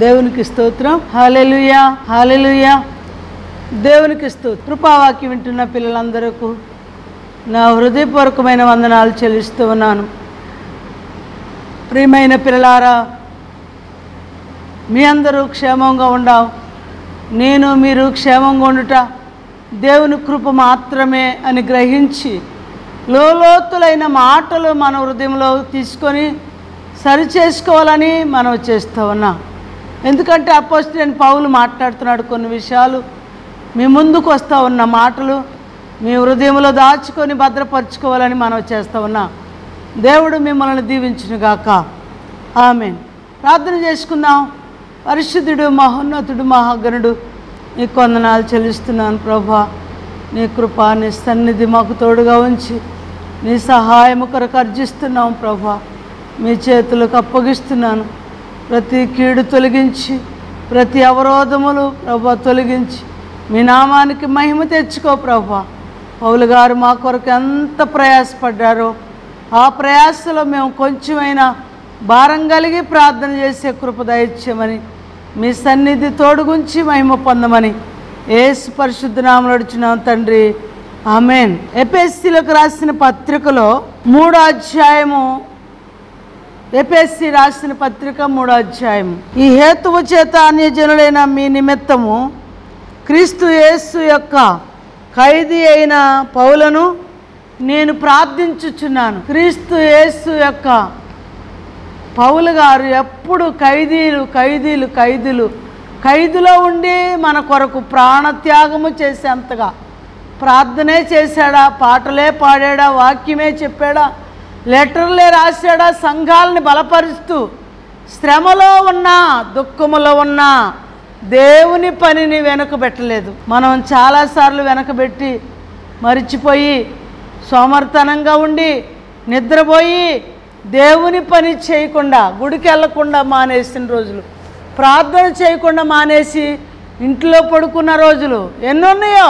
దేవునికి స్తోత్రం hallelujah hallelujah దేవునికి స్తోత్రం కృపావాక్యం వింటున్న పిల్లలందరకు నా హృదయపూర్వకమైన వందనాలు చెల్లిస్తూ ఉన్నాను ప్రియమైన పిల్లలారా మీ అందరూ క్షేమంగా ఉండాం నేను మీరు క్షేమంగా ఉండుట దేవుని కృప మాత్రమే అని గ్రహించి లోలోతులైన మాటలు మన హృదయంలో తీసుకొని సరి చేసుకోవాలని మనం చేస్తూ ఉన్నాం ఎందుకంటే అపోజిట్ పౌలు మాట్లాడుతున్నాడు కొన్ని విషయాలు మీ ముందుకు వస్తూ ఉన్న మాటలు మీ హృదయంలో దాచుకొని భద్రపరచుకోవాలని మనం చేస్తూ ఉన్నాం దేవుడు మిమ్మల్ని దీవించునుగాక ఆమెన్ ప్రార్థన చేసుకుందాం పరిశుద్ధుడు మహోన్నతుడు మహాగణుడు నీ కొందనాలు చెల్లిస్తున్నాను ప్రభా నీ కృప నీ సన్నిధి మాకు తోడుగా ఉంచి నీ సహాయము కొరకు అర్జిస్తున్నాం ప్రభా మీ చేతులకు అప్పగిస్తున్నాను ప్రతి కీడు తొలగించి ప్రతి అవరోధములు ప్రభా తొలగించి మీ నామానికి మహిమ తెచ్చుకో ప్రభా పౌలు గారు మా కొరకు ఎంత ప్రయాసపడ్డారో ఆ ప్రయాసలో మేము కొంచెమైనా భారం కలిగి ప్రార్థన చేసే కృప దయచేయమని మీ సన్నిధి తోడుగుంచి మహిమ పొందమని ఏసు పరిశుద్ధ నామలుడుచున్నాం తండ్రి ఆమెన్ ఎపిఎస్సిలకు రాసిన పత్రికలో మూడో అధ్యాయము ఎపిఎస్సి రాసిన పత్రిక మూడో అధ్యాయం ఈ హేతువు చేత అన్యజనులైన మీ నిమిత్తము క్రీస్తు యేసు యొక్క ఖైదీ అయిన పౌలను నేను ప్రార్థించుచున్నాను క్రీస్తు యేసు యొక్క పౌలు గారు ఎప్పుడు ఖైదీలు ఖైదీలు ఖైదీలు ఖైదులో ఉండి మన కొరకు ప్రాణత్యాగము చేసేంతగా ప్రార్థనే చేశాడా పాటలే పాడాడా వాక్యమే చెప్పాడా లెటర్లే రాశాడా సంఘాలని బలపరుస్తూ శ్రమలో ఉన్నా దుఃఖములో ఉన్నా దేవుని పనిని వెనకబెట్టలేదు మనం చాలాసార్లు వెనకబెట్టి మరిచిపోయి సోమర్తనంగా ఉండి నిద్రపోయి దేవుని పని చేయకుండా గుడికి వెళ్ళకుండా మానేసిన రోజులు ప్రార్థన చేయకుండా మానేసి ఇంట్లో పడుకున్న రోజులు ఎన్ని ఉన్నాయో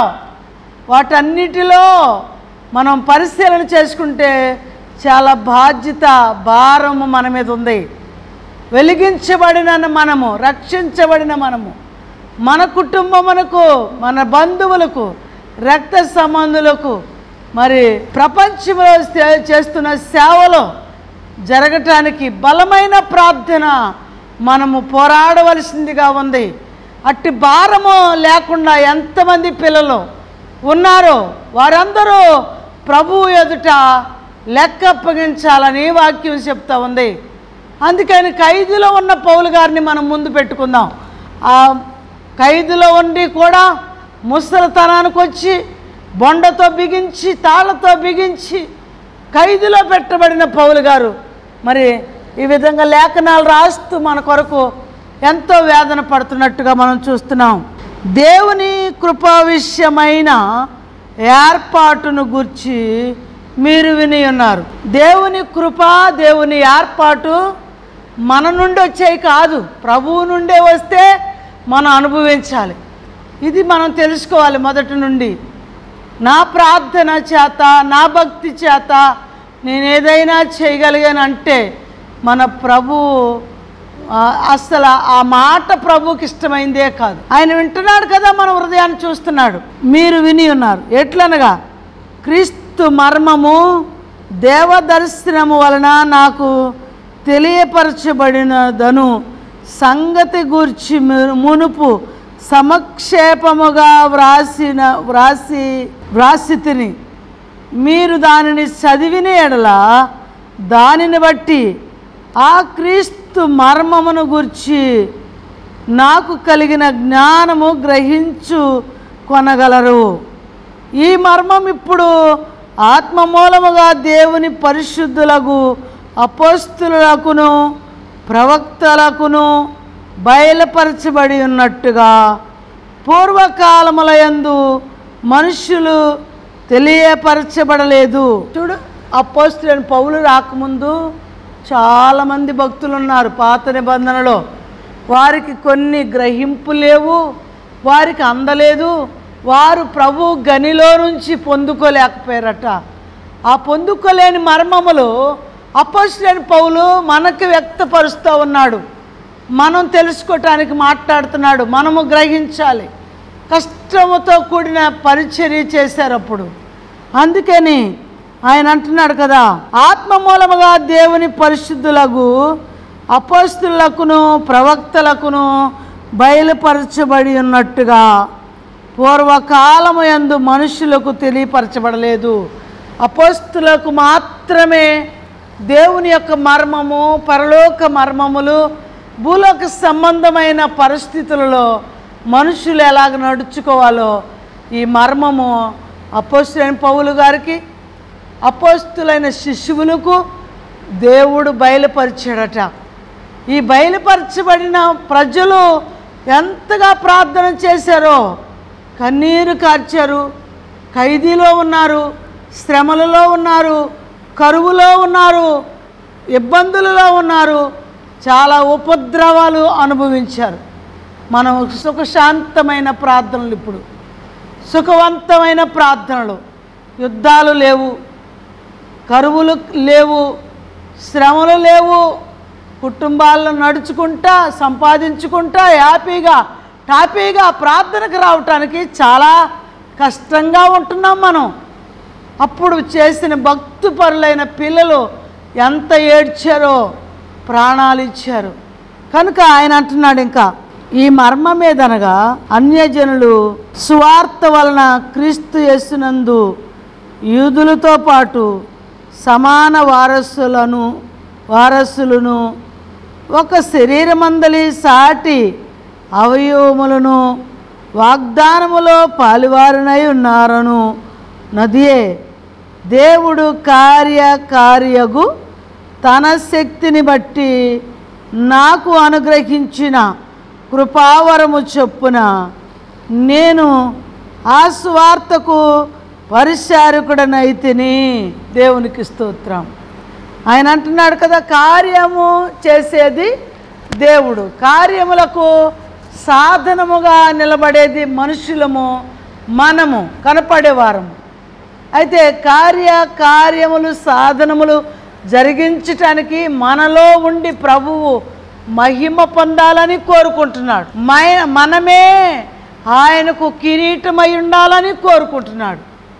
వాటన్నిటిలో మనం పరిశీలన చేసుకుంటే చాలా బాధ్యత భారము మన మీద ఉంది వెలిగించబడిన మనము రక్షించబడిన మనము మన కుటుంబమునకు మన బంధువులకు రక్త సంబంధులకు మరి ప్రపంచంలో చే- చేస్తున్న సేవలో జరగటానికి బలమైన ప్రార్థన మనము పోరాడవలసిందిగా ఉంది అట్టి భారము లేకుండా ఎంతమంది పిల్లలు ఉన్నారో వారందరూ ప్రభువు ఎదుట లెక్క అప్పగించాలని వాక్యం చెప్తా ఉంది అందుకని ఖైదులో ఉన్న పౌలు గారిని మనం ముందు పెట్టుకుందాం ఆ ఖైదులో ఉండి కూడా ముసలితనానికి వచ్చి బొండతో బిగించి తాళ్ళతో బిగించి ఖైదులో పెట్టబడిన పౌలు గారు మరి ఈ విధంగా లేఖనాలు రాస్తూ మన కొరకు ఎంతో వేదన పడుతున్నట్టుగా మనం చూస్తున్నాం దేవుని కృపా విషయమైన ఏర్పాటును గుర్చి మీరు విని ఉన్నారు దేవుని కృప దేవుని ఏర్పాటు మన నుండి వచ్చేవి కాదు ప్రభువు నుండే వస్తే మనం అనుభవించాలి ఇది మనం తెలుసుకోవాలి మొదటి నుండి నా ప్రార్థన చేత నా భక్తి చేత నేను ఏదైనా చేయగలిగానంటే మన ప్రభు ఆ, అస్సలు ఆ మాట ప్రభుకి ఇష్టమైందే కాదు ఆయన వింటున్నాడు కదా మన హృదయాన్ని చూస్తున్నాడు మీరు విని ఉన్నారు ఎట్లనగా క్రీస్తు మర్మము దేవదర్శనము వలన నాకు తెలియపరచబడినదను సంగతి గూర్చి ము- మునుపు సమక్షేపముగా వ్రాసిన వ్రాసి వ్రాసి తిని మీరు దానిని చదివిన ఎడల దానిని బట్టి ఆ క్రీస్తు మర్మమును గుర్చి నాకు కలిగిన జ్ఞానము గ్రహించు కొనగలరు ఈ మర్మం ఇప్పుడు ఆత్మ మూలముగా దేవుని పరిశుద్ధులకు అపోస్తులకును ప్రవక్తలకును బయలుపరచబడి ఉన్నట్టుగా పూర్వకాలములయందు మనుష్యులు తెలియపరచబడలేదు చూడు అపోస్తులైన పౌలు రాకముందు చాలామంది భక్తులు ఉన్నారు పాత నిబంధనలో వారికి కొన్ని గ్రహింపు లేవు వారికి అందలేదు వారు ప్రభు గనిలో నుంచి పొందుకోలేకపోయారట ఆ పొందుకోలేని మర్మములు అపోస్తులైన పౌలు మనకు వ్యక్తపరుస్తూ ఉన్నాడు మనం తెలుసుకోవటానికి మాట్లాడుతున్నాడు మనము గ్రహించాలి కష్టముతో కూడిన పరిచర్య చేశారు అప్పుడు అందుకని ఆయన అంటున్నాడు కదా ఆత్మ మూలముగా దేవుని పరిశుద్ధులకు అపోస్తులకును ప్రవక్తలకును బయలుపరచబడి ఉన్నట్టుగా పూర్వకాలము యందు మనుషులకు తెలియపరచబడలేదు అపోస్తులకు మాత్రమే దేవుని యొక్క మర్మము పరలోక మర్మములు భూలోక సంబంధమైన పరిస్థితులలో మనుషులు ఎలాగ నడుచుకోవాలో ఈ మర్మము అపోస్తులైన పౌలు గారికి అపోస్తులైన శిశువులకు దేవుడు బయలుపరిచాడట ఈ బయలుపరచబడిన ప్రజలు ఎంతగా ప్రార్థన చేశారో కన్నీరు కార్చారు ఖైదీలో ఉన్నారు శ్రమలలో ఉన్నారు కరువులో ఉన్నారు ఇబ్బందులలో ఉన్నారు చాలా ఉపద్రవాలు అనుభవించారు మనం సుఖశాంతమైన ప్రార్థనలు ఇప్పుడు సుఖవంతమైన ప్రార్థనలు యుద్ధాలు లేవు కరువులు లేవు శ్రమలు లేవు కుటుంబాలను నడుచుకుంటా సంపాదించుకుంటా హ్యాపీగా టాపీగా ప్రార్థనకు రావటానికి చాలా కష్టంగా ఉంటున్నాం మనం అప్పుడు చేసిన భక్తు పరులైన పిల్లలు ఎంత ఏడ్చారో ప్రాణాలు ఇచ్చారు కనుక ఆయన అంటున్నాడు ఇంకా ఈ మర్మ మీదనగా అన్యజనులు సువార్త వలన క్రీస్తు యేసునందు యూదులతో పాటు సమాన వారసులను వారసులను ఒక శరీరమందలి సాటి అవయవములను వాగ్దానములో పాలువారినై ఉన్నారను నదియే దేవుడు కార్య కార్యగు తన శక్తిని బట్టి నాకు అనుగ్రహించిన కృపావరము చొప్పున నేను ఆ స్వార్థకు పరిచారకుడనైతిని దేవునికి స్తోత్రం ఆయన అంటున్నాడు కదా కార్యము చేసేది దేవుడు కార్యములకు సాధనముగా నిలబడేది మనుషులము మనము కనపడేవారము అయితే కార్య కార్యములు సాధనములు జరిగించటానికి మనలో ఉండి ప్రభువు మహిమ పొందాలని కోరుకుంటున్నాడు మై- మనమే ఆయనకు కిరీటమై ఉండాలని కోరుకుంటున్నాడు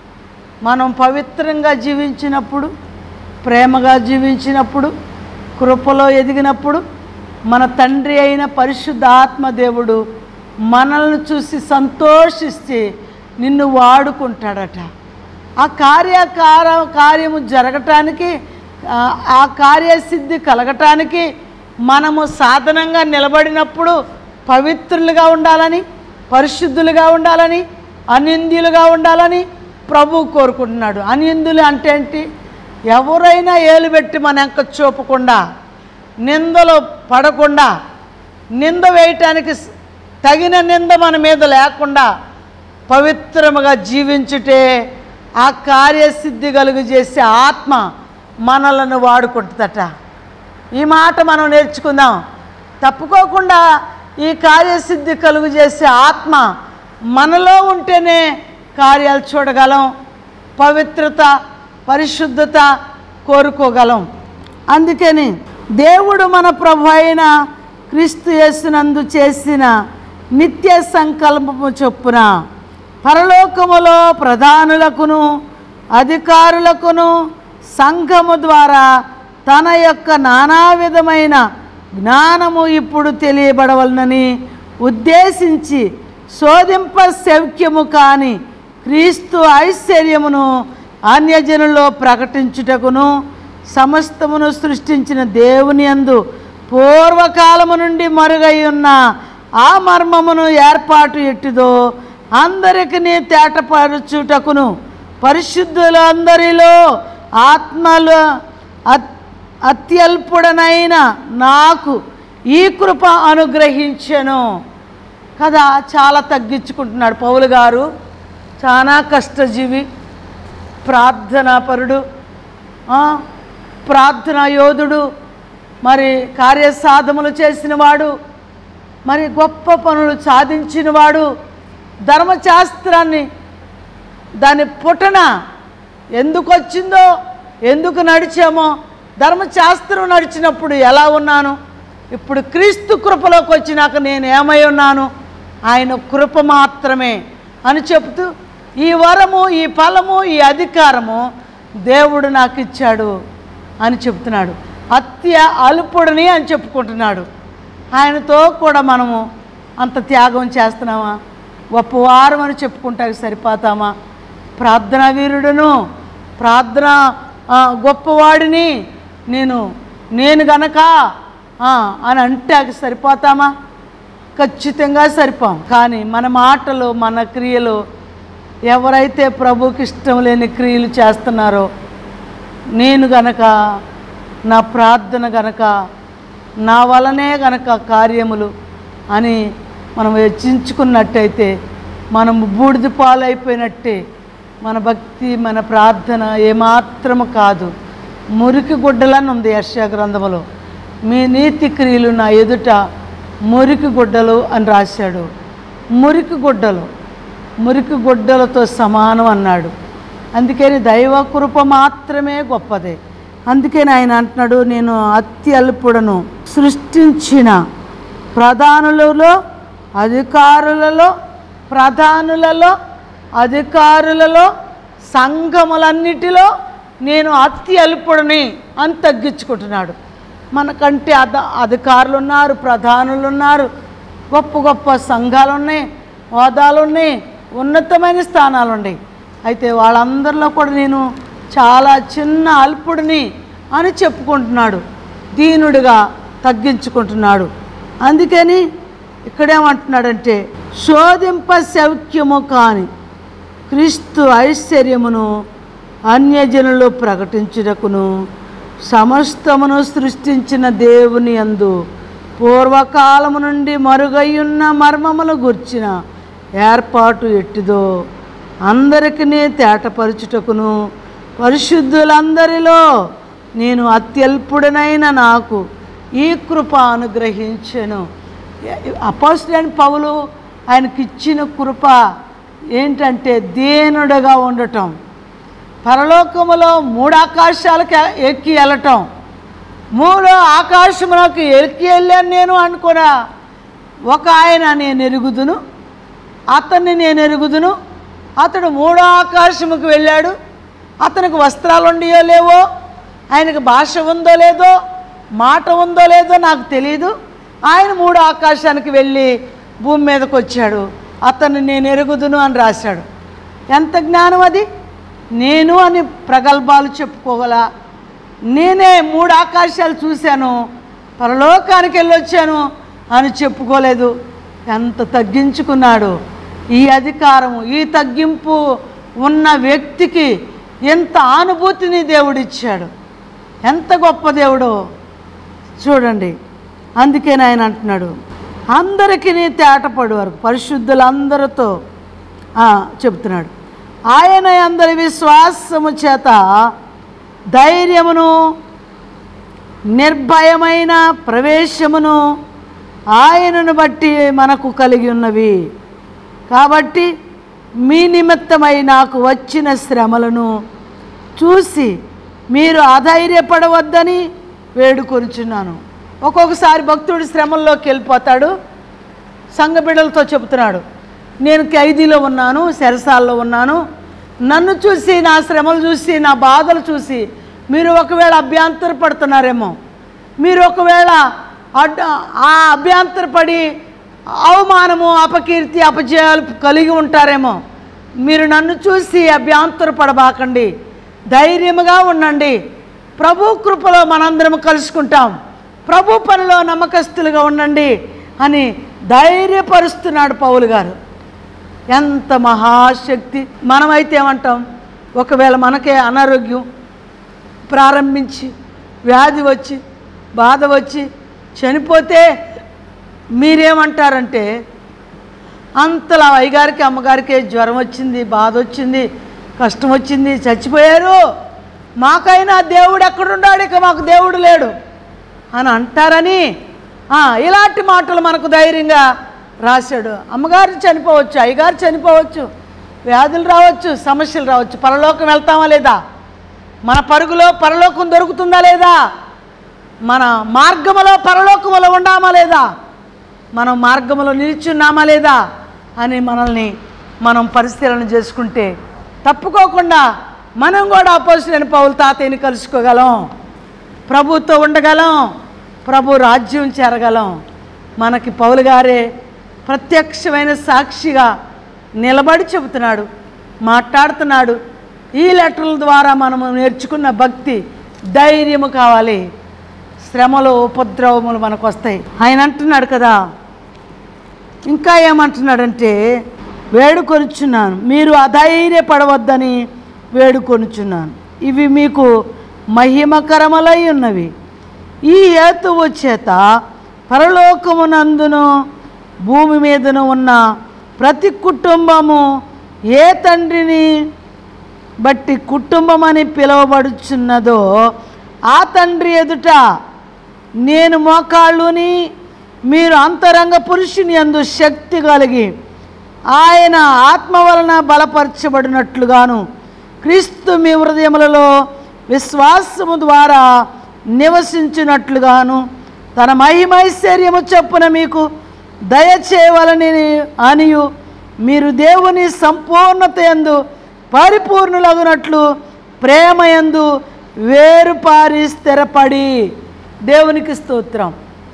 మనం పవిత్రంగా జీవించినప్పుడు ప్రేమగా జీవించినప్పుడు కృపలో ఎదిగినప్పుడు మన తండ్రి అయిన పరిశుద్ధ ఆత్మదేవుడు మనల్ని చూసి సంతోషిస్తే నిన్ను వాడుకుంటాడట ఆ కార్యకార కార్యము జరగటానికి ఆ, ఆ కార్యసిద్ధి కలగటానికి మనము సాధనంగా నిలబడినప్పుడు పవిత్రులుగా ఉండాలని పరిశుద్ధులుగా ఉండాలని అనింద్యులుగా ఉండాలని ప్రభు కోరుకుంటున్నాడు అనిందులు అంటే ఏంటి ఎవరైనా ఏలు పెట్టి మన ఎంక చూపకుండా నిందలు పడకుండా నింద వేయటానికి స్- తగిన నింద మన మీద లేకుండా పవిత్రముగా జీవించుటే ఆ కార్యసిద్ధి కలుగు చేసే ఆత్మ మనలను వాడుకుంటుందట ఈ మాట మనం నేర్చుకుందాం తప్పుకోకుండా ఈ కార్యసిద్ధి కలుగు చేసే ఆత్మ మనలో ఉంటేనే కార్యాలు చూడగలం పవిత్రత పరిశుద్ధత కోరుకోగలం అందుకని దేవుడు మన ప్రభు అయిన క్రీస్తు యేసునందు చేసిన నిత్య సంకల్పము చొప్పున పరలోకములో ప్రధానులకును అధికారులకును సంఘము ద్వారా తన యొక్క నానా విధమైన జ్ఞానము ఇప్పుడు తెలియబడవలనని ఉద్దేశించి శోధింప శౌక్యము కాని క్రీస్తు ఐశ్వర్యమును అన్యజనుల్లో ప్రకటించుటకును సమస్తమును సృష్టించిన దేవుని యందు పూర్వకాలము నుండి మరుగై ఉన్న ఆ మర్మమును ఏర్పాటు ఎట్టిదో అందరికి తేటపరచుటకును పరిశుద్ధులందరిలో ఆత్మలు అత్- అత్యల్పుడనైన నాకు ఈ కృప అనుగ్రహించెను కదా చాలా తగ్గించుకుంటున్నాడు పౌలు గారు చాలా కష్టజీవి ప్రార్థనాపరుడు ఆ, ప్రార్థనా యోధుడు మరి కార్యసాధములు చేసినవాడు మరి గొప్ప పనులు సాధించినవాడు ధర్మశాస్త్రాన్ని దాని పుటన ఎందుకు వచ్చిందో ఎందుకు నడిచామో ధర్మశాస్త్రం నడిచినప్పుడు ఎలా ఉన్నాను ఇప్పుడు క్రీస్తు కృపలోకి వచ్చినాక నేను ఏమై ఉన్నాను ఆయన కృప మాత్రమే అని చెప్తూ ఈ వరము ఈ ఫలము ఈ అధికారము దేవుడు నాకు ఇచ్చాడు అని చెప్తున్నాడు అత్య అల్పుడిని అని చెప్పుకుంటున్నాడు ఆయనతో కూడా మనము అంత త్యాగం చేస్తున్నామా గొప్పవారం అని చెప్పుకుంటానికి సరిపోతామా ప్రార్థనా వీరుడును ప్రార్థన ఆ, గొప్పవాడిని నేను నేను గనక ఆ, అని అంటే అది సరిపోతామా ఖచ్చితంగా సరిపోం కానీ మన మాటలు మన క్రియలు ఎవరైతే ప్రభుకి ఇష్టం లేని క్రియలు చేస్తున్నారో నేను గనక నా ప్రార్థన గనక నా వలనే గనక కార్యములు అని మనం హెచ్చించుకున్నట్టయితే మనం బూడిద పాలైపోయినట్టే మన భక్తి మన ప్రార్థన ఏమాత్రము కాదు మురికి గుడ్డలని ఉంది యర్షా గ్రంథములో మీ నీతి క్రియలు నా ఎదుట మురికి గుడ్డలు అని రాశాడు మురికి గుడ్డలు మురికి గుడ్డలతో సమానం అన్నాడు అందుకని దైవ కృప మాత్రమే గొప్పదే అందుకని ఆయన అంటున్నాడు నేను అత్యల్పుడను సృష్టించిన ప్రధానులలో అధికారులలో ప్రధానులలో అధికారులలో సంఘములన్నిటిలో నేను అతి అల్పుడిని అని తగ్గించుకుంటున్నాడు మనకంటే అధ అధికారులు ఉన్నారు ప్రధానులు ఉన్నారు గొప్ప గొప్ప సంఘాలు ఉన్నాయి హోదాలు ఉన్నాయి ఉన్నతమైన స్థానాలు ఉన్నాయి అయితే వాళ్ళందరిలో కూడా నేను చాలా చిన్న అల్పుడిని అని చెప్పుకుంటున్నాడు దీనుడిగా తగ్గించుకుంటున్నాడు అందుకని ఇక్కడేమంటున్నాడంటే శోధింప సౌఖ్యము కాని క్రీస్తు ఐశ్వర్యమును అన్యజనులు ప్రకటించుటకును సమస్తమును సృష్టించిన దేవుని అందు పూర్వకాలము నుండి మరుగయ్యున్న మర్మములు గుర్చిన ఏర్పాటు ఎట్టిదో అందరికీ తేటపరచుటకును పరిశుద్ధులందరిలో నేను అత్యల్పుడనైన నాకు ఈ కృప అనుగ్రహించెను అపోస్టైన పౌలు ఆయనకిచ్చిన కృప ఏంటంటే దేనుడుగా ఉండటం పరలోకములో మూడు ఆకాశాలకు ఎక్కి వెళ్ళటం మూడో ఆకాశములకు ఎక్కి వెళ్ళాను నేను అనుకున్నా ఒక ఆయన నేను ఎరుగుదును అతన్ని నేను ఎరుగుదును అతడు మూడో ఆకాశముకు వెళ్ళాడు అతనికి వస్త్రాలు ఉండయో లేవో ఆయనకు భాష ఉందో లేదో మాట ఉందో లేదో నాకు తెలియదు ఆయన మూడో ఆకాశానికి వెళ్ళి భూమి మీదకి వచ్చాడు అతన్ని నేను ఎరుగుదును అని రాశాడు ఎంత జ్ఞానం అది నేను అని ప్రగల్భాలు చెప్పుకోగల నేనే మూడు ఆకాశాలు చూశాను పరలోకానికి వెళ్ళొచ్చాను అని చెప్పుకోలేదు ఎంత తగ్గించుకున్నాడు ఈ అధికారము ఈ తగ్గింపు ఉన్న వ్యక్తికి ఎంత అనుభూతిని దేవుడిచ్చాడు ఎంత గొప్ప దేవుడో చూడండి అందుకే ఆయన అంటున్నాడు అందరికీ తేటపడు వరకు పరిశుద్ధులందరితో ఆ, చెప్తున్నాడు ఆయన అందరి విశ్వాసము చేత ధైర్యమును నిర్భయమైన ప్రవేశమును ఆయనను బట్టి మనకు కలిగి ఉన్నవి కాబట్టి మీ నిమిత్తమై నాకు వచ్చిన శ్రమలను చూసి మీరు అధైర్యపడవద్దని వేడుకొనుచున్నాను ఒక్కొక్కసారి భక్తుడు శ్రమల్లోకి వెళ్ళిపోతాడు సంఘ బిడ్డలతో చెబుతున్నాడు నేను ఖైదీలో ఉన్నాను సెరసాల్లో ఉన్నాను నన్ను చూసి నా శ్రమలు చూసి నా బాధలు చూసి మీరు ఒకవేళ అభ్యంతర పడుతున్నారేమో మీరు ఒకవేళ అడ్డ ఆ అభ్యంతరపడి అవమానము అపకీర్తి అపజయాలు కలిగి ఉంటారేమో మీరు నన్ను చూసి అభ్యంతర పడబాకండి ధైర్యముగా ఉండండి ప్రభు కృపలో మనందరం కలుసుకుంటాం ప్రభు పనిలో నమ్మకస్తులుగా ఉండండి అని ధైర్యపరుస్తున్నాడు పౌలు గారు ఎంత మహాశక్తి మనమైతే ఏమంటాం ఒకవేళ మనకే అనారోగ్యం ప్రారంభించి వ్యాధి వచ్చి బాధ వచ్చి చనిపోతే మీరేమంటారంటే అంతలా అయ్యగారికి అమ్మగారికి జ్వరం వచ్చింది బాధ వచ్చింది కష్టం వచ్చింది చచ్చిపోయారు మాకైనా దేవుడు ఎక్కడున్నాడు ఇక మాకు దేవుడు లేడు అని అంటారని ఆ, ఇలాంటి మాటలు మనకు ధైర్యంగా రాశాడు అమ్మగారు చనిపోవచ్చు అయ్యగారు చనిపోవచ్చు వ్యాధులు రావచ్చు సమస్యలు రావచ్చు పరలోకం వెళ్తామా లేదా మన పరుగులో పరలోకం దొరుకుతుందా లేదా మన మార్గములో పరలోకములో ఉండామా లేదా మనం మార్గములో నిల్చున్నామా లేదా అని మనల్ని మనం పరిశీలన చేసుకుంటే తప్పుకోకుండా మనం కూడా అపోజిట్ పౌలు తాతయ్యని కలుసుకోగలం ప్రభుతో ఉండగలం ప్రభు రాజ్యం చేరగలం మనకి పౌలు గారే ప్రత్యక్షమైన సాక్షిగా నిలబడి చెబుతున్నాడు మాట్లాడుతున్నాడు ఈ లెటర్ల ద్వారా మనము నేర్చుకున్న భక్తి ధైర్యము కావాలి శ్రమలు ఉపద్రవములు మనకు వస్తాయి ఆయన అంటున్నాడు కదా ఇంకా ఏమంటున్నాడంటే వేడుకొనుచున్నాను మీరు అధైర్యపడవద్దని వేడుకొనుచున్నాను ఇవి మీకు మహిమకరములై ఉన్నవి ఈ హేతువు చేత పరలోకమునందును భూమి మీదను ఉన్న ప్రతి కుటుంబము ఏ తండ్రిని బట్టి కుటుంబం అని పిలువబడుచున్నదో ఆ తండ్రి ఎదుట నేను మోకాళ్ళుని మీరు అంతరంగ పురుషుని అందు శక్తి కలిగి ఆయన ఆత్మ వలన బలపరచబడినట్లుగాను క్రీస్తు మీ హృదయములలో విశ్వాసము ద్వారా నివసించినట్లుగాను తన మహిమైశ్వర్యము చొప్పున మీకు దయచేయవలని అనియు మీరు దేవుని సంపూర్ణత ఎందు పరిపూర్ణులగునట్లు ప్రేమయందు వేరుపారి స్థిరపడి దేవునికి స్తోత్రం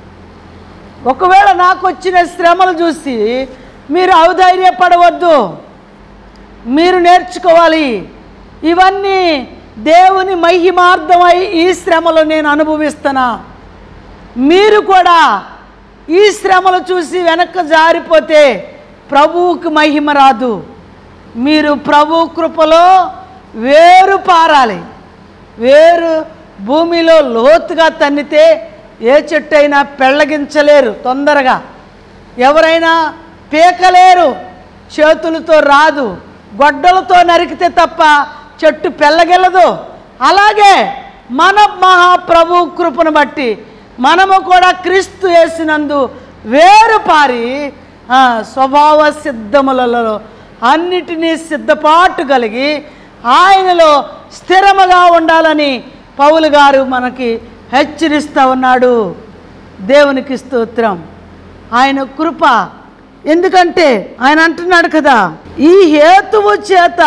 ఒకవేళ నాకు వచ్చిన శ్రమలు చూసి మీరు ఔధైర్యపడవద్దు మీరు నేర్చుకోవాలి ఇవన్నీ దేవుని మహిమార్థమై ఈ శ్రమలు నేను అనుభవిస్తున్నా మీరు కూడా ఈ శ్రమలు చూసి వెనక్కి జారిపోతే ప్రభువుకి మహిమ రాదు మీరు ప్రభు కృపలో వేరు పారాలి వేరు భూమిలో లోతుగా తన్నితే ఏ చెట్టు అయినా పెళ్ళగించలేరు తొందరగా ఎవరైనా పీకలేరు చేతులతో రాదు గొడ్డలతో నరికితే తప్ప చెట్టు పెళ్ళగెలదు అలాగే మన మహాప్రభు కృపను బట్టి మనము కూడా క్రీస్తు వేసినందు వేరు పారి ఆ, స్వభావ సిద్ధములలో అన్నిటినీ సిద్ధపాటు కలిగి ఆయనలో స్థిరముగా ఉండాలని పౌలు గారు మనకి హెచ్చరిస్తూ ఉన్నాడు దేవునికి స్తోత్రం ఆయన కృప ఎందుకంటే ఆయన అంటున్నాడు కదా ఈ హేతువు చేత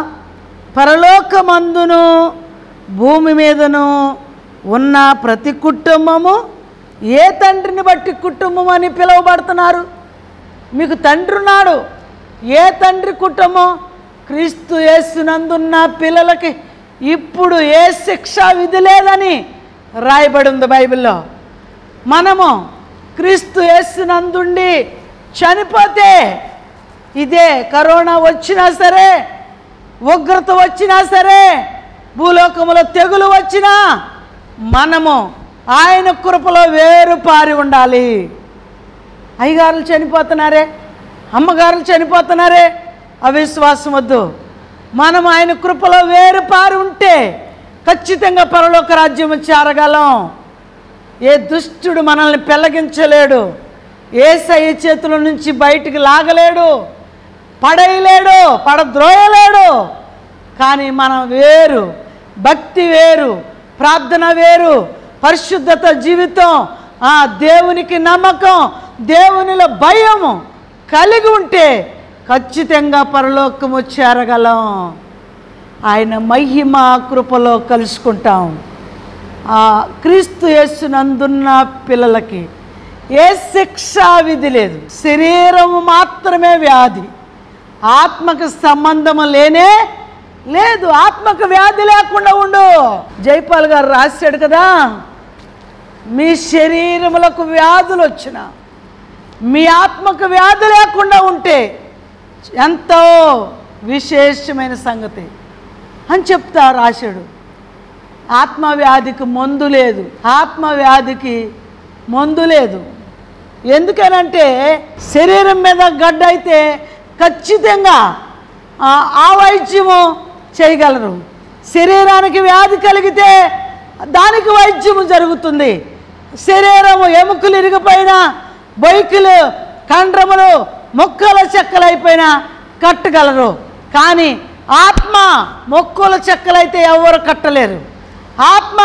పరలోకమందును భూమి మీదను ఉన్న ప్రతి కుటుంబము ఏ తండ్రిని బట్టి కుటుంబం అని పిలువబడుతున్నారు మీకు తండ్రి ఉన్నాడు ఏ తండ్రి కుటుంబం క్రీస్తు యేసునందున్న పిల్లలకి ఇప్పుడు ఏ శిక్ష విధి లేదని రాయబడి ఉంది బైబిల్లో మనము క్రీస్తు యేసునందుండి చనిపోతే ఇదే కరోనా వచ్చినా సరే ఉగ్రత వచ్చినా సరే భూలోకములో తెగులు వచ్చినా మనము ఆయన కృపలో వేరు పారి ఉండాలి అయ్యగారులు చనిపోతున్నారే అమ్మగారులు చనిపోతున్నారే అవిశ్వాసం వద్దు మనం ఆయన కృపలో వేరు పారి ఉంటే ఖచ్చితంగా పరలోక రాజ్యం చేరగలం ఏ దుష్టుడు మనల్ని పెళ్ళగించలేడు ఏ సై చేతుల నుంచి బయటికి లాగలేడు పడేయలేడు పడద్రోయలేడు కానీ మనం వేరు భక్తి వేరు ప్రార్థన వేరు పరిశుద్ధత జీవితం ఆ దేవునికి నమ్మకం దేవునిలో భయము కలిగి ఉంటే ఖచ్చితంగా పరలోకము చేరగలం ఆయన మహిమ కృపలో కలుసుకుంటాం ఆ క్రీస్తు యేసునందున్న పిల్లలకి ఏ శిక్షా విధి లేదు శరీరము మాత్రమే వ్యాధి ఆత్మకు సంబంధం లేనే లేదు ఆత్మకు వ్యాధి లేకుండా ఉండు జైపాల్ గారు రాశాడు కదా మీ శరీరములకు వ్యాధులు వచ్చిన మీ ఆత్మకు వ్యాధి లేకుండా ఉంటే ఎంతో విశేషమైన సంగతి అని చెప్తా రాశాడు ఆత్మవ్యాధికి మందు లేదు ఆత్మవ్యాధికి మందు లేదు ఎందుకనంటే శరీరం మీద గడ్డ అయితే ఖచ్చితంగా ఆ ఆ వైద్యము చేయగలరు శరీరానికి వ్యాధి కలిగితే దానికి వైద్యము జరుగుతుంది శరీరము ఎముకలు ఇరిగిపోయినా బొయ్కులు కండ్రములు మొక్కల చెక్కలైపోయినా కట్టగలరు కానీ ఆత్మ మొక్కల చెక్కలైతే ఎవరు కట్టలేరు ఆత్మ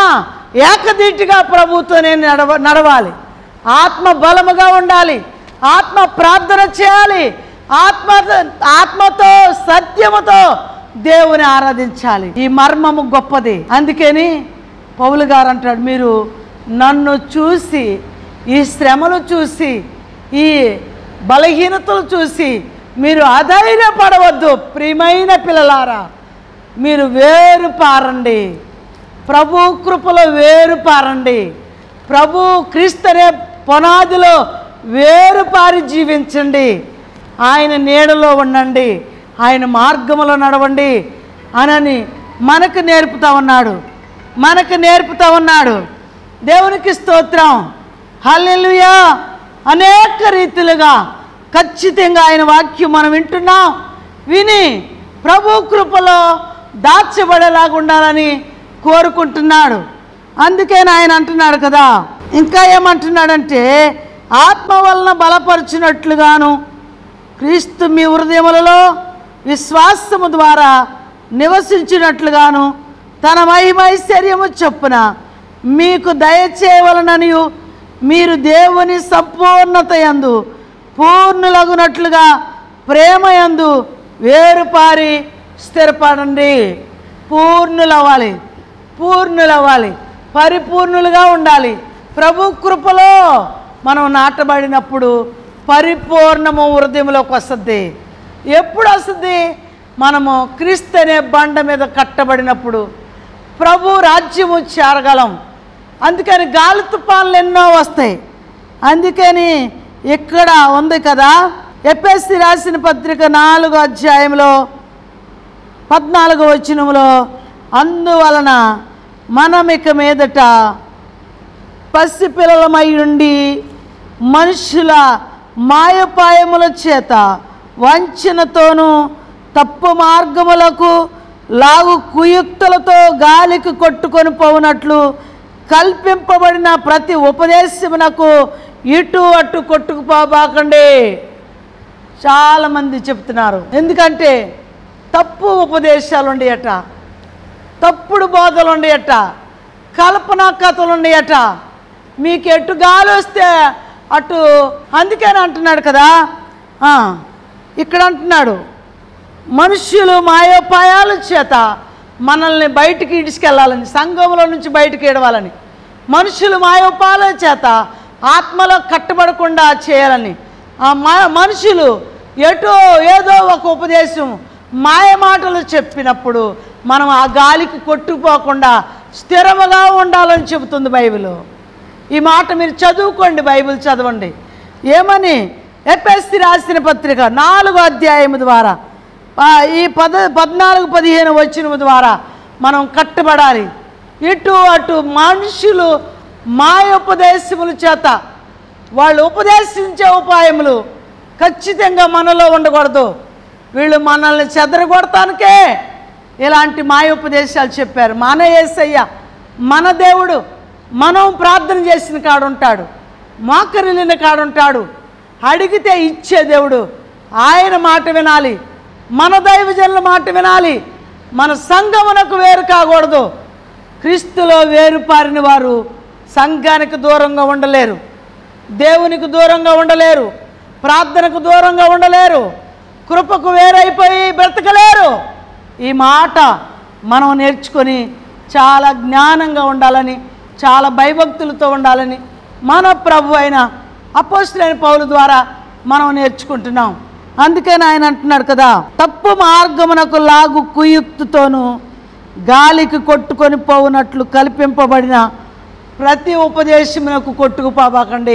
ఏకదీటిగా ప్రభుత్వనే నడవ నడవాలి ఆత్మ బలముగా ఉండాలి ఆత్మ ప్రార్థన చేయాలి ఆత్మ ఆత్మతో సత్యముతో దేవుని ఆరాధించాలి ఈ మర్మము గొప్పది అందుకని పౌలు గారు అంటాడు మీరు నన్ను చూసి ఈ శ్రమలు చూసి ఈ బలహీనతలు చూసి మీరు అధైర్యపడవద్దు ప్రియమైన పిల్లలారా మీరు వేరు పారండి ప్రభు కృపలో వేరు పారండి ప్రభు క్రీస్తనే పునాదిలో వేరు పారి జీవించండి ఆయన నీడలో ఉండండి ఆయన మార్గములో నడవండి అనని మనకు నేర్పుతా ఉన్నాడు మనకు నేర్పుతా ఉన్నాడు దేవునికి స్తోత్రం హల్లెలూయా అనేక రీతిలుగా ఖచ్చితంగా ఆయన వాక్యం మనం వింటున్నాం విని ప్రభు కృపలో దాచబడేలాగా ఉండాలని కోరుకుంటున్నాడు అందుకే ఆయన అంటున్నాడు కదా ఇంకా ఏమంటున్నాడంటే ఆత్మ వలన బలపరుచినట్లుగాను క్రీస్తు మీ హృదయములలో విశ్వాసము ద్వారా నివసించినట్లుగాను తన మహిమైశ్వర్యము చొప్పున మీకు దయచేయవలననియు మీరు దేవుని సంపూర్ణత యందు పూర్ణులగునట్లుగా ప్రేమ యందు వేరుపారి స్థిరపడండి పూర్ణులవ్వాలి పూర్ణులవ్వాలి పరిపూర్ణులుగా ఉండాలి ప్రభు కృపలో మనం నాటబడినప్పుడు పరిపూర్ణము హృదయంలోకి వస్తుంది ఎప్పుడు వస్తుంది మనము క్రీస్తు అనే బండ మీద కట్టబడినప్పుడు ప్రభు రాజ్యము చేరగలం అందుకని గాలి తుఫాన్లు ఎన్నో వస్తాయి అందుకని ఇక్కడ ఉంది కదా ఎపిఎస్సి రాసిన పత్రిక నాలుగో అధ్యాయంలో పద్నాలుగో వచనములో అందువలన మనం ఇక మీదట పసిపిల్లలమై ఉండి మనుషుల మాయపాయముల చేత వంచనతోనూ తప్పు మార్గములకు లాగు కుయుక్తులతో గాలికి కొట్టుకొని పోవునట్లు కల్పింపబడిన ప్రతి ఉపదేశమునకు ఇటు అటు కొట్టుకుపోబాకండి చాలామంది చెప్తున్నారు ఎందుకంటే తప్పు ఉపదేశాలు ఉండేయట తప్పుడు బోధలు ఉండేయట కల్పనా కథలు ఉండేయట మీకు ఎటు గాలి వస్తే అటు అందుకని అంటున్నాడు కదా ఆ, ఇక్కడ అంటున్నాడు మనుష్యులు మాయోపాయాల చేత మనల్ని బయటికి ఇడిచుకెళ్ళాలని సంఘంలో నుంచి బయటికి ఇడవాలని మనుషులు మాయోపాయాల చేత ఆత్మలో కట్టబడకుండా చేయాలని ఆ మా మనుషులు ఎటో ఏదో ఒక ఉపదేశం మాయ మాటలు చెప్పినప్పుడు మనం ఆ గాలికి కొట్టుకుపోకుండా స్థిరముగా ఉండాలని చెబుతుంది బైబిల్ ఈ మాట మీరు చదువుకోండి బైబిల్ చదవండి ఏమని ఎపిఎస్సి రాసిన పత్రిక నాలుగో అధ్యాయం ద్వారా ఆ, ఈ పద పద్నాలుగు పదిహేను వచ్చిన ద్వారా మనం కట్టబడాలి ఇటు అటు మనుషులు మాయోపదేశముల చేత వాళ్ళు ఉపదేశించే ఉపాయములు ఖచ్చితంగా మనలో ఉండకూడదు వీళ్ళు మనల్ని చెదరగొడటానికే ఇలాంటి మాయోపదేశాలు చెప్పారు మన యేసయ్య మన దేవుడు మనం ప్రార్థన చేసిన కాడుంటాడు మోకరిల్లిన కాడుంటాడు అడిగితే ఇచ్చే దేవుడు ఆయన మాట వినాలి మన దైవజనుల మాట వినాలి మన సంఘమునకు వేరు కాకూడదు క్రీస్తులో వేరుపారిన వారు సంఘానికి దూరంగా ఉండలేరు దేవునికి దూరంగా ఉండలేరు ప్రార్థనకు దూరంగా ఉండలేరు కృపకు వేరైపోయి బ్రతకలేరు ఈ మాట మనం నేర్చుకొని చాలా జ్ఞానంగా ఉండాలని చాలా భయభక్తులతో ఉండాలని మన ప్రభు అయిన అపోస్తులైన పౌలు ద్వారా మనం నేర్చుకుంటున్నాం అందుకని ఆయన అంటున్నాడు కదా తప్పు మార్గమునకు లాగు కుయుక్తుతోనూ గాలికి కొట్టుకొని పోవునట్లు కల్పింపబడిన ప్రతి ఉపదేశమునకు కొట్టుకుపోబాకండి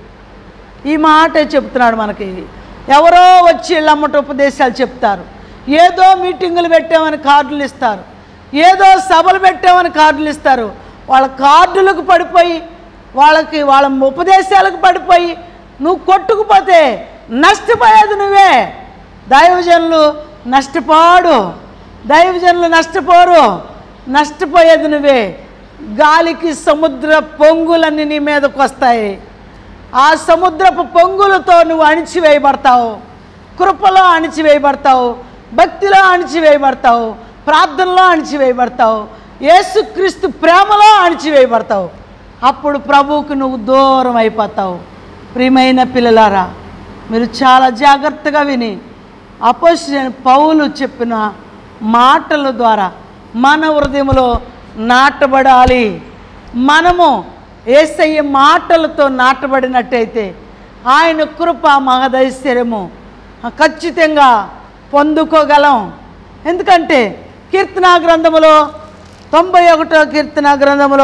ఈ మాటే చెప్తున్నాడు మనకి ఎవరో వచ్చి ఇళ్ళమ్మట ఉపదేశాలు చెప్తారు ఏదో మీటింగులు పెట్టామని కార్డులు ఇస్తారు ఏదో సభలు పెట్టామని కార్డులు ఇస్తారు వాళ్ళ కార్డులకు పడిపోయి వాళ్ళకి వాళ్ళ ఉపదేశాలకు పడిపోయి నువ్వు కొట్టుకుపోతే నష్టపోయేది నువ్వే దైవజనులు నష్టపోడు దైవజనులు నష్టపోరు నష్టపోయేది నువ్వే గాలికి సముద్ర పొంగులన్నీ నీ మీదకు వస్తాయి ఆ సముద్రపు పొంగులతో నువ్వు అణిచివేయబడతావు కృపలో అణిచివేయబడతావు భక్తిలో అణిచివేయబడతావు ప్రార్థనలో అణిచివేయబడతావు యేసుక్రీస్తు ప్రేమలో అణిచివేయబడతావు అప్పుడు ప్రభువుకు నువ్వు దూరం అయిపోతావు ప్రియమైన పిల్లలారా మీరు చాలా జాగ్రత్తగా విని అపోజిషన్ పౌలు చెప్పిన మాటల ద్వారా మన హృదయంలో నాటబడాలి మనము ఏసయ్య మాటలతో నాటబడినట్టయితే ఆయన కృప మహదైశ్వర్యము ఖచ్చితంగా పొందుకోగలం ఎందుకంటే కీర్తనా గ్రంథములో తొంభై ఒకటో కీర్తనా గ్రంథములో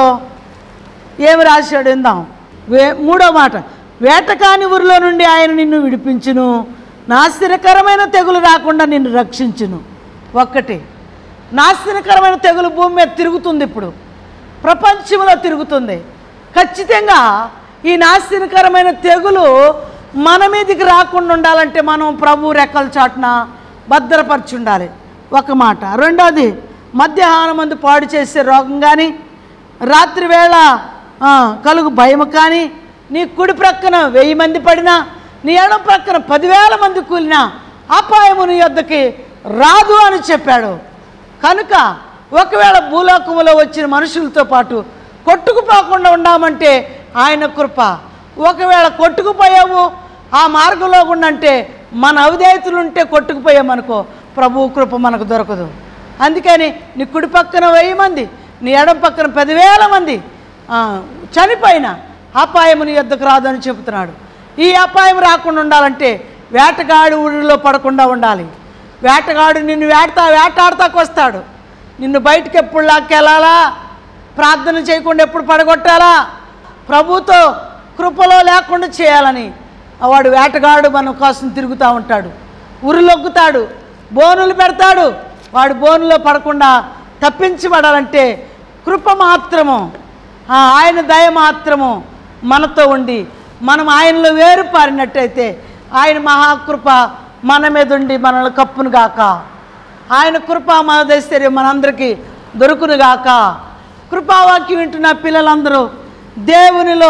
ఏమి రాశాడు ఇందాం వే మూడో మాట వేటకాని ఊరిలో నుండి ఆయన నిన్ను విడిపించును నాశనకరమైన తెగులు రాకుండా నిన్ను రక్షించును ఒక్కటి నాశనకరమైన తెగులు భూమి మీద తిరుగుతుంది ఇప్పుడు ప్రపంచంలో తిరుగుతుంది ఖచ్చితంగా ఈ నాశనకరమైన తెగులు మన మీదికి రాకుండా ఉండాలంటే మనం ప్రభు రెక్కల చాటున భద్రపరిచి ఉండాలి ఒక మాట రెండోది మధ్యాహ్నం మందు పాడు చేసే రోగం కానీ రాత్రి వేళ ఆ, కలుగు భయం కానీ నీ కుడి ప్రక్కన వెయ్యి మంది పడినా నీ ఎడం ప్రక్కన పదివేల మంది కూలినా అపాయము నీ యొద్దకి రాదు అని చెప్పాడు కనుక ఒకవేళ భూలోకములో వచ్చిన మనుషులతో పాటు కొట్టుకుపోకుండా ఉండామంటే ఆయన కృప ఒకవేళ కొట్టుకుపోయావు ఆ మార్గంలో ఉండంటే మన అవిధేయతలు ఉంటే కొట్టుకుపోయామనుకో ప్రభు కృప మనకు దొరకదు అందుకని నీ కుడి పక్కన వెయ్యి మంది నీ ఎడం పక్కన పదివేల మంది ఆ, చనిపోయిన అపాయము నీ యొద్దకు రాదు అని చెబుతున్నాడు ఈ అపాయం రాకుండా ఉండాలంటే వేటగాడు ఊరిలో పడకుండా ఉండాలి వేటగాడు నిన్ను వేటతా వేటాడతాకు వస్తాడు నిన్ను బయటకు ఎప్పుడు లాక్కెళ్ళాలా ప్రార్థన చేయకుండా ఎప్పుడు పడగొట్టాలా ప్రభుతో కృపలో లేకుండా చేయాలని వాడు వేటగాడు మన కోసం తిరుగుతూ ఉంటాడు ఉరిలొగ్గుతాడు బోనులు పెడతాడు వాడు బోనులో పడకుండా తప్పించబడాలంటే కృప మాత్రము ఆ, ఆయన దయ మాత్రము మనతో ఉండి మనం ఆయనలో వేరు పారినట్టయితే ఆయన మహాకృప మన మీద ఉండి మనల్ని కప్పును గాక ఆయన కృప మహదైశ్వర్యం మనందరికీ దొరుకును గాక కృపావాక్యం వింటున్న పిల్లలందరూ దేవునిలో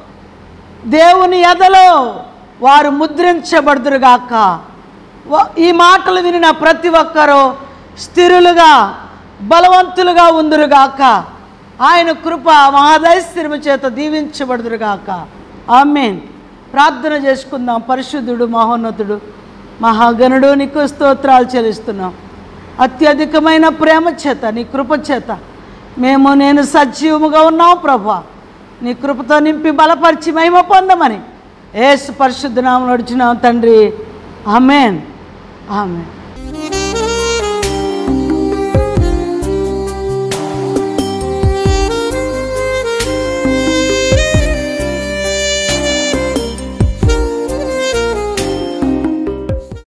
దేవుని ఎదలో వారు ముద్రించబడుదురుగాక వ- ఈ మాటలు వినిన ప్రతి ఒక్కరూ స్థిరులుగా బలవంతులుగా ఉందురుగాక ఆయన కృప మహాదైశ్వర్యము చేత దీవించబడుదురుగాక ఆమెన్ ప్రార్థన చేసుకుందాం పరిశుద్ధుడు మహోన్నతుడు మహాగణుడు నీకు స్తోత్రాలు చెల్లిస్తున్నాం అత్యధికమైన ప్రేమ చేత నీ కృప చేత మేము నేను సజీవముగా ఉన్నాం ప్రభా నీ కృపతో నింపి బలపరిచి మహిమ పొందమని ఏసు పరిశుద్ధ నామం నడిచినాం తండ్రి ఆమెన్ ఆమెన్